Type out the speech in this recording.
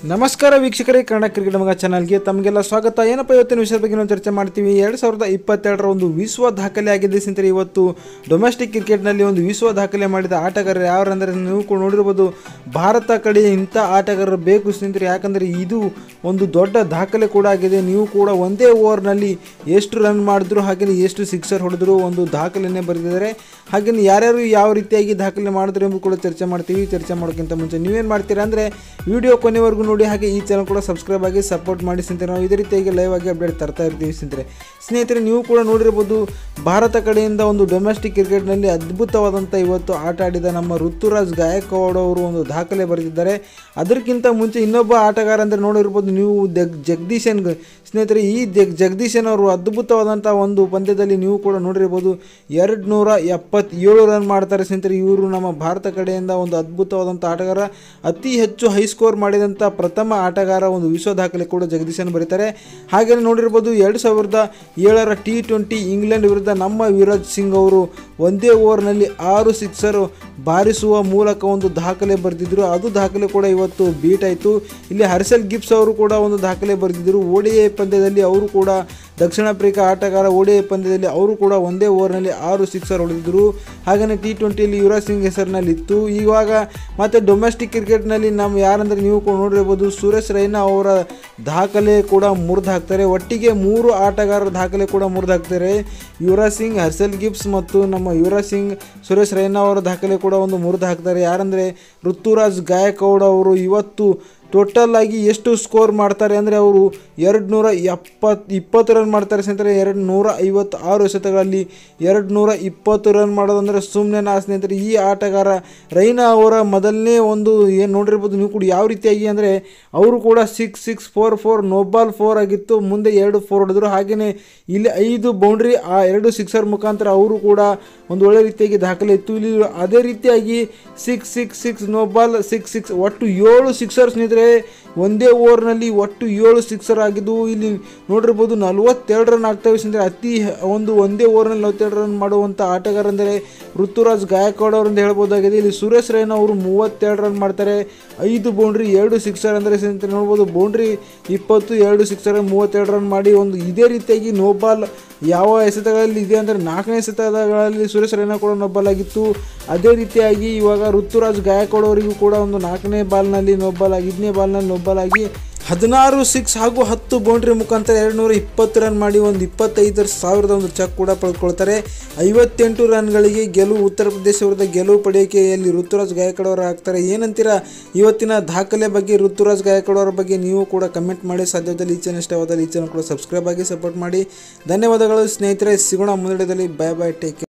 ನಮಸ್ಕಾರ ವೀಕ್ಷಕರೇ ಕನ್ನಡ ಕ್ರಿಕೆಟ್ ಮಗ ಚಾನಲ್ಗೆ ತಮಗೆಲ್ಲ ಸ್ವಾಗತ ಏನಪ್ಪ ಇವತ್ತಿನ ವಿಷಯದ ಬಗ್ಗೆ ನಾವು ಚರ್ಚೆ ಮಾಡ್ತೀವಿ ಎರಡು ಸಾವಿರದ ಇಪ್ಪತ್ತೆರಡರ ಒಂದು ವಿಶ್ವ ದಾಖಲೆ ಆಗಿದೆ ಸ್ನೇಹಿತರೆ ಇವತ್ತು ಡೊಮೆಸ್ಟಿಕ್ ಕ್ರಿಕೆಟ್ನಲ್ಲಿ ಒಂದು ವಿಶ್ವ ದಾಖಲೆ ಮಾಡಿದ ಆಟಗಾರರು ಯಾರಂದರೆ ನೀವು ಕೂಡ ನೋಡಿರ್ಬೋದು ಭಾರತ ಕಡೆ ಇಂಥ ಆಟಗಾರರು ಬೇಕು ಸ್ನೇಹಿತರೆ ಯಾಕಂದರೆ ಇದು ಒಂದು ದೊಡ್ಡ ದಾಖಲೆ ಕೂಡ ಆಗಿದೆ ನೀವು ಕೂಡ ಒಂದೇ ಓವರ್ನಲ್ಲಿ ಎಷ್ಟು ರನ್ ಮಾಡಿದ್ರು ಹಾಗೆಯೇ ಎಷ್ಟು ಸಿಕ್ಸರ್ ಹೊಡೆದ್ರು ಒಂದು ದಾಖಲೆನೇ ಬರೆದಿದ್ದಾರೆ ಹಾಗೆಯೇ ಯಾರ್ಯಾರು ಯಾವ ರೀತಿಯಾಗಿ ದಾಖಲೆ ಮಾಡಿದ್ರು ಎಂಬುದು ಕೂಡ ಚರ್ಚೆ ಮಾಡ್ತೀವಿ ಚರ್ಚೆ ಮಾಡೋಕ್ಕಿಂತ ಮುಂಚೆ ನೀವೇನು ಮಾಡ್ತೀರಾ ಅಂದರೆ ವಿಡಿಯೋ ಕೊನೆವರೆಗೂ ನೋಡಿ ಹಾಗೆ ಈ ಚಾನಲ್ ಕೂಡ ಸಬ್ಸ್ಕ್ರೈಬ್ ಆಗಿ ಸಪೋರ್ಟ್ ಮಾಡಿ ಸ್ನೇಹಿತರೆ ನಾವು ಇದೇ ರೀತಿಯಾಗಿ ಲೈವ್ ಆಗಿ ಅಪ್ಡೇಟ್ ತರ್ತಾ ಇರ್ತೀವಿ ಸ್ನೇಹಿತರೆ ಸ್ನೇಹಿತರೆ ನೀವು ಕೂಡ ನೋಡಿರ್ಬೋದು ಭಾರತ ಕಡೆಯಿಂದ ಒಂದು ಡೊಮೆಸ್ಟಿಕ್ ಕ್ರಿಕೆಟ್ನಲ್ಲಿ ಅದ್ಭುತವಾದಂಥ ಇವತ್ತು ಆಟ ಆಡಿದ ನಮ್ಮ ಋತುರಾಜ್ ಗಾಯಕ್ವಾಡ್ ಅವರು ಒಂದು ದಾಖಲೆ ಬರೆದಿದ್ದಾರೆ ಅದಕ್ಕಿಂತ ಮುಂಚೆ ಇನ್ನೊಬ್ಬ ಆಟಗಾರ ಅಂದರೆ ನೋಡಿರ್ಬೋದು ನೀವು ಜಗ್ ಜಗದೀಶನ್ ಸ್ನೇಹಿತರೆ ಈ ಜಗ್ ಜಗದೀಶನ್ ಅವರು ಅದ್ಭುತವಾದಂಥ ಒಂದು ಪಂದ್ಯದಲ್ಲಿ ನೀವು ಕೂಡ ನೋಡಿರ್ಬೋದು ಎರಡು ನೂರ ಎಪ್ಪತ್ತೇಳು ರನ್ ಮಾಡ್ತಾರೆ ಸ್ನೇಹಿತರೆ ಇವರು ನಮ್ಮ ಭಾರತ ಕಡೆಯಿಂದ ಒಂದು ಅದ್ಭುತವಾದಂಥ ಆಟಗಾರ ಅತಿ ಹೆಚ್ಚು ಹೈ ಸ್ಕೋರ್ ಮಾಡಿದಂಥ ಪ್ರಥಮ ಆಟಗಾರ ಒಂದು ವಿಶ್ವ ದಾಖಲೆ ಕೂಡ ಜಗದೀಶನ್ ಬರೀತಾರೆ ಹಾಗೆಯೇ ನೋಡಿರ್ಬೋದು ಎರಡು ಸಾವಿರದ ಏಳರ ಟಿ ಟ್ವೆಂಟಿ ಇಂಗ್ಲೆಂಡ್ ವಿರುದ್ಧ ನಮ್ಮ ವಿರಾಜ್ ಸಿಂಗ್ ಅವರು ಒಂದೇ ಓವರ್ನಲ್ಲಿ ಆರು ಸಿಕ್ಸರು ಬಾರಿಸುವ ಮೂಲಕ ಒಂದು ದಾಖಲೆ ಬರೆದಿದ್ದರು ಅದು ದಾಖಲೆ ಕೂಡ ಇವತ್ತು ಬೀಟ್ ಆಯಿತು ಇಲ್ಲಿ ಹರ್ಸೆಲ್ ಗಿಬ್ಸ್ ಅವರು ಕೂಡ ಒಂದು ದಾಖಲೆ ಬರೆದಿದ್ದರು ಓಡಿಎ ಪಂದ್ಯದಲ್ಲಿ ಅವರು ಕೂಡ ದಕ್ಷಿಣ ಆಫ್ರಿಕಾ ಆಟಗಾರ ಓಡಿಎ ಪಂದ್ಯದಲ್ಲಿ ಅವರು ಕೂಡ ಒಂದೇ ಓವರ್ನಲ್ಲಿ ಆರು ಸಿಕ್ಸರ್ ಹೊಡೆದಿದ್ದರು ಹಾಗೆಯೇ ಟಿ ಟ್ವೆಂಟಿಯಲ್ಲಿ ಯುವರಾಜ್ ಸಿಂಗ್ ಹೆಸರಿನಲ್ಲಿ ಇತ್ತು ಇವಾಗ ಮತ್ತು ಡೊಮೆಸ್ಟಿಕ್ ಕ್ರಿಕೆಟ್ನಲ್ಲಿ ನಮ್ಮ ಯಾರಂದರೆ ನೀವು ಕೂಡ ನೋಡಿರ್ಬೋದು ಸುರೇಶ್ ರೈನಾ ಅವರ ದಾಖಲೆ ಕೂಡ ಮುರಿದು ಹಾಕ್ತಾರೆ ಒಟ್ಟಿಗೆ ಮೂರು ಆಟಗಾರರ ದಾಖಲೆ ಕೂಡ ಮುರಿದು ಹಾಕ್ತಾರೆ ಯುವರಾಜ್ ಸಿಂಗ್ ಹರ್ಸೆಲ್ ಗಿಬ್ಸ್ ಮತ್ತು ನಮ್ಮ ಯುವರಾಜ್ ಸಿಂಗ್ ಸುರೇಶ್ ರೈನಾ ಅವರ ದಾಖಲೆ ಕೂಡ ಒಂದು ಮುರಿದು ಹಾಕ್ತಾರೆ ಯಾರಂದರೆ ಋತುರಾಜ್ ಗಾಯಕ್ವಾಡ್ ಅವರು ಇವತ್ತು ಟೋಟಲ್ ಆಗಿ ಎಷ್ಟು ಸ್ಕೋರ್ ಮಾಡ್ತಾರೆ ಅಂದರೆ ಅವರು ಎರಡು ನೂರ ಎಪ್ಪತ್ತು ಇಪ್ಪತ್ತು ರನ್ ಮಾಡ್ತಾರೆ ಸ್ನೇಹಿತರೆ ಎರಡು ನೂರ ಐವತ್ತು ಆರು ಎಸೆತಗಳಲ್ಲಿ ಎರಡು ನೂರ ಇಪ್ಪತ್ತು ರನ್ ಮಾಡೋದಂದರೆ ಸುಮ್ಮನೆ ನಾ ಸ್ನೇಹಿತರೆ ಈ ಆಟಗಾರ ರೈನಾ ಅವರ ಮೊದಲನೇ ಒಂದು ಏನು ನೋಡಿರ್ಬೋದು ನೀವು ಕೂಡ ಯಾವ ರೀತಿಯಾಗಿ ಅಂದರೆ ಅವರು ಕೂಡ six six four four no ball four ಆಗಿತ್ತು ಮುಂದೆ ಎರಡು ಫೋರ್ ಹೊಡೆದ್ರು ಹಾಗೆಯೇ ಇಲ್ಲಿ ಐದು ಬೌಂಡ್ರಿ ಆ ಎರಡು ಸಿಕ್ಸರ್ ಮುಖಾಂತರ ಅವರು ಕೂಡ ಒಂದು ಒಳ್ಳೆ ರೀತಿಯಾಗಿ ದಾಖಲೆ ಇತ್ತು ಇಲ್ಲಿ ಅದೇ ರೀತಿಯಾಗಿ six six six no ball six six ಒಟ್ಟು ಏಳು ಸಿಕ್ಸರ್ ಸ್ನೇಹಿತರೆ ಒಂದೇ ಓವರ್ನಲ್ಲಿ ಒಟ್ಟು ಏಳು ಸಿಕ್ಸರ್ ಆಗಿದ್ದು ಇಲ್ಲಿ ನೋಡಿರ್ಬೋದು ನಲ್ವತ್ತೆರಡು ರನ್ ಆಗ್ತವೆ ಸ್ನೇಹಿತರೆ ಅತಿ ಒಂದು ಒಂದೇ ಓವರ್ನಲ್ಲಿ ನಲವತ್ತೆರಡು ರನ್ ಮಾಡುವಂಥ ಆಟಗಾರ ಅಂದರೆ ಋತುರಾಜ್ ಗಾಯಕ್ವಾಡ್ ಅವರು ಅಂತ ಹೇಳ್ಬೋದಾಗಿದೆ ಇಲ್ಲಿ ಸುರೇಶ್ ರೈನಾ ಅವರು ಮೂವತ್ತೆರಡು ರನ್ ಮಾಡ್ತಾರೆ ಐದು ಬೌಂಡ್ರಿ ಎರಡು ಸಿಕ್ಸರ್ ಅಂದರೆ ಸ್ನೇಹಿತರೆ ನೋಡ್ಬೋದು ಬೌಂಡ್ರಿ ಇಪ್ಪತ್ತು ಎರಡು ಸಿಕ್ಸರ್ ಮೂವತ್ತೆರಡು ರನ್ ಮಾಡಿ ಒಂದು ಇದೇ ರೀತಿಯಾಗಿ ನೋಬಾಲ್ ಯಾವ ಎಸೆತಗಳಲ್ಲಿ ಇದೆ ಅಂದರೆ ನಾಲ್ಕನೇ ಎಸೆತಗಳಲ್ಲಿ ಸುರೇಶ್ ರೈನಾ ಕೂಡ ನೋಬಾಲ್ ಆಗಿತ್ತು ಅದೇ ರೀತಿಯಾಗಿ ಇವಾಗ ಋತುರಾಜ್ ಗಾಯಕ್ವಾಡ್ ಅವರಿಗೂ ಕೂಡ ಒಂದು ನಾಲ್ಕನೇ ಬಾಲ್ನಲ್ಲಿ ನೋಬಾಲ್ ಐದನೇ ಬಾಲ್ನಲ್ಲಿ ನೋಬಾಲ್ ಆಗಿ ಹದಿನಾರು ಸಿಕ್ಸ್ ಹಾಗೂ ಹತ್ತು ಬೌಂಡ್ರಿ ಮುಖಾಂತರ ಎರಡು ನೂರ ಇಪ್ಪತ್ತು ರನ್ ಮಾಡಿ ಒಂದು ಇಪ್ಪತ್ತೈದು ಸಾವಿರದ ಒಂದು ಚೆಕ್ ಕೂಡ ಪಡೆದುಕೊಳ್ತಾರೆ ಐವತ್ತೆಂಟು ರನ್ಗಳಿಗೆ ಗೆಲುವು ಉತ್ತರ ಪ್ರದೇಶ ವಿರುದ್ಧ ಗೆಲುವು ಪಡೆಯೋಕೆಯಲ್ಲಿ ಋತುರಾಜ್ ಗಾಯಕ್ವಾಡ್ ಅವರು ಆಗ್ತಾರೆ ಏನಂತೀರಾ ಇವತ್ತಿನ ದಾಖಲೆ ಬಗ್ಗೆ ಋತುರಾಜ್ ಗಾಯಕ್ವಾಡ್ ಅವರ ಬಗ್ಗೆ ನೀವು ಕೂಡ ಕಮೆಂಟ್ ಮಾಡಿ ಸಾಧ್ಯವಾದಲ್ಲಿ ಈ ಚಾನಲ್ ಇಷ್ಟವಾದಲ್ಲಿ ಈ ಚಾನಲ್ ಕೂಡ ಸಬ್ಸ್ಕ್ರೈಬ್ ಆಗಿ ಸಪೋರ್ಟ್ ಮಾಡಿ ಧನ್ಯವಾದಗಳು ಸ್ನೇಹಿತರೆ ಸಿಗೋಣ ಮುಂದಿಡದಲ್ಲಿ ಬೈ ಬೈ ಟೇಕ್